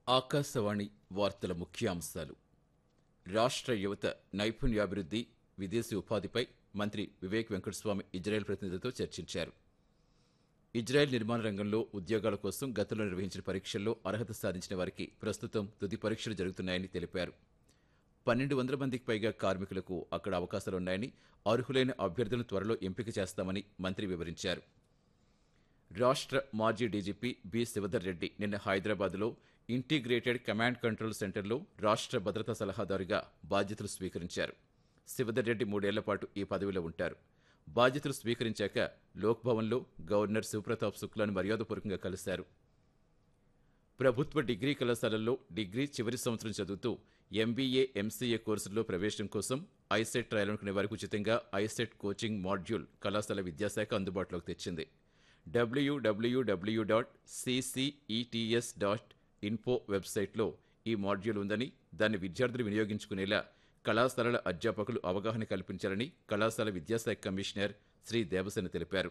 ఆకాశవాణి వార్తల ముఖ్యాంశాలు రాష్ట్ర యువత నైపుణ్యాభివృద్ధి విదేశీ ఉపాధిపై మంత్రి వివేక్ వెంకటస్వామి ఇజ్రాయెల్ ప్రతినిధులతో చర్చించారు ఇజ్రాయెల్ నిర్మాణ రంగంలో ఉద్యోగాల కోసం గతంలో నిర్వహించిన పరీక్షల్లో అర్హత సాధించిన వారికి ప్రస్తుతం తుది పరీక్షలు జరుగుతున్నాయని తెలిపారు పన్నెండు వందల మందికి పైగా కార్మికులకు అక్కడ అవకాశాలున్నాయని అర్హులైన అభ్యర్థులను త్వరలో ఎంపిక చేస్తామని మంత్రి వివరించారు రాష్ట్ర మాజీ డీజీపీ బి శివధర్ రెడ్డి నిన్న హైదరాబాద్లో ఇంటిగ్రేటెడ్ కమాండ్ కంట్రోల్ సెంటర్లో రాష్ట్ర భద్రతా సలహాదారుగా బాధ్యతలు స్వీకరించారు శివధర్ రెడ్డి మూడేళ్ల పాటు ఈ పదవిలో ఉంటారు బాధ్యతలు స్వీకరించాక లోక్ భవన్లో గవర్నర్ శివప్రతాప్ శుక్లాను మర్యాదపూర్వకంగా కలిశారు ప్రభుత్వ డిగ్రీ కళాశాలల్లో డిగ్రీ చివరి సంవత్సరం చదువుతూ ఎంబీఏ ఎంసీఏ కోర్సుల్లో ప్రవేశం కోసం ఐసెట్ ట్రయల్ వారికి ఉచితంగా ఐసెట్ కోచింగ్ మాడ్యూల్ కళాశాల విద్యాశాఖ అందుబాటులోకి తెచ్చింది WWW dot CCETS dot info వెబ్సైట్లో ఈ మాడ్యూల్ ఉందని దాన్ని విద్యార్థులు వినియోగించుకునేలా కళాశాలల అధ్యాపకులు అవగాహన కల్పించాలని కళాశాల విద్యాశాఖ కమిషనర్ శ్రీ దేవసేన తెలిపారు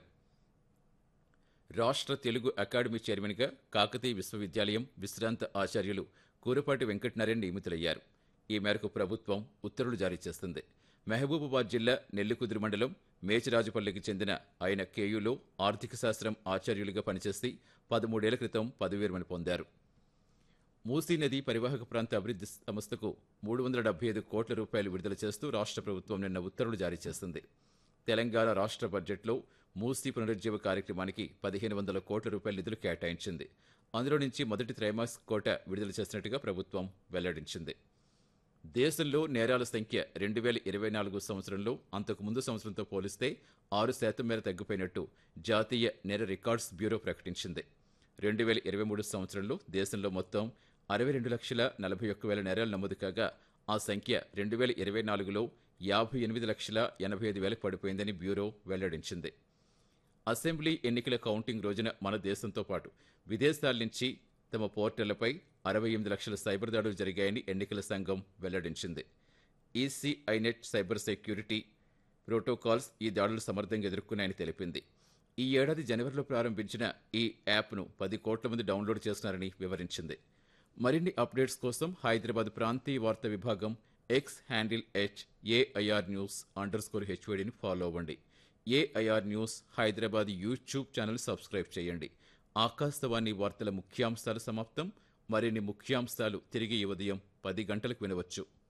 రాష్ట్ర తెలుగు అకాడమీ చైర్మన్గా కాకతీయ విశ్వవిద్యాలయం విశ్రాంత ఆచార్యులు కూరపాటి వెంకటనారాయణ నియమితులయ్యారు ఈ మేరకు ప్రభుత్వం ఉత్తర్వులు జారీ చేస్తుంది మహబూబాబాద్ జిల్లా నెల్లికుదురు మండలం మేచరాజుపల్లికి చెందిన ఆయన కేయూలో ఆర్థిక శాస్త్రం ఆచార్యులుగా పనిచేసి పదమూడేళ్ల క్రితం పదవి విరమణ పొందారు మూసీ నది పరివాహక ప్రాంత అభివృద్ధి సంస్థకు మూడు వందల డెబ్బై ఐదు కోట్ల రూపాయలు విడుదల చేస్తూ రాష్ట్ర ప్రభుత్వం నిన్న ఉత్తర్వులు జారీ చేసింది తెలంగాణ రాష్ట్ర బడ్జెట్లో మూసీ పునరుజ్జీవ కార్యక్రమానికి పదిహేను వందల కోట్ల రూపాయల నిధులు కేటాయించింది అందులో నుంచి మొదటి త్రైమాసిక కోట విడుదల చేసినట్టుగా ప్రభుత్వం వెల్లడించింది దేశంలో నేరాల సంఖ్య రెండు వేల ఇరవై నాలుగు సంవత్సరంలో అంతకు ముందు సంవత్సరంతో పోలిస్తే ఆరు శాతం మేర తగ్గిపోయినట్టు జాతీయ నేర రికార్డ్స్ బ్యూరో ప్రకటించింది రెండు వేల ఇరవై మూడు సంవత్సరంలో దేశంలో మొత్తం అరవై రెండు లక్షల నలభై ఒక్క వేల నేరాలు నమోదు కాగా ఆ సంఖ్య రెండు వేల ఇరవై నాలుగులో యాభై ఎనిమిది లక్షల ఎనభై ఐదు వేలకు పడిపోయిందని బ్యూరో వెల్లడించింది అసెంబ్లీ ఎన్నికల కౌంటింగ్ రోజున మన దేశంతో పాటు విదేశాల నుంచి తమ పోర్టళ్లపై అరవై ఎనిమిది లక్షల సైబర్ దాడులు జరిగాయని ఎన్నికల సంఘం వెల్లడించింది ఈసీఐనెట్ సైబర్ సెక్యూరిటీ ప్రోటోకాల్స్ ఈ దాడులు సమర్థంగా ఎదుర్కొన్నాయని తెలిపింది ఈ ఏడాది జనవరిలో ప్రారంభించిన ఈ యాప్ను పది కోట్ల మంది డౌన్లోడ్ చేస్తున్నారని వివరించింది మరిన్ని అప్డేట్స్ కోసం హైదరాబాద్ ప్రాంతీయ వార్తా విభాగం X handle H AIR news underscore హెచ్వైడిని ఫాలో అవ్వండి AIR news Hyderabad YouTube channel subscribe చేయండి ఆకాశవాణి వార్తల ముఖ్యాంశాలు సమాప్తం మరిన్ని ముఖ్యాంశాలు తిరిగి ఈ ఉదయం పది గంటలకు వినవచ్చు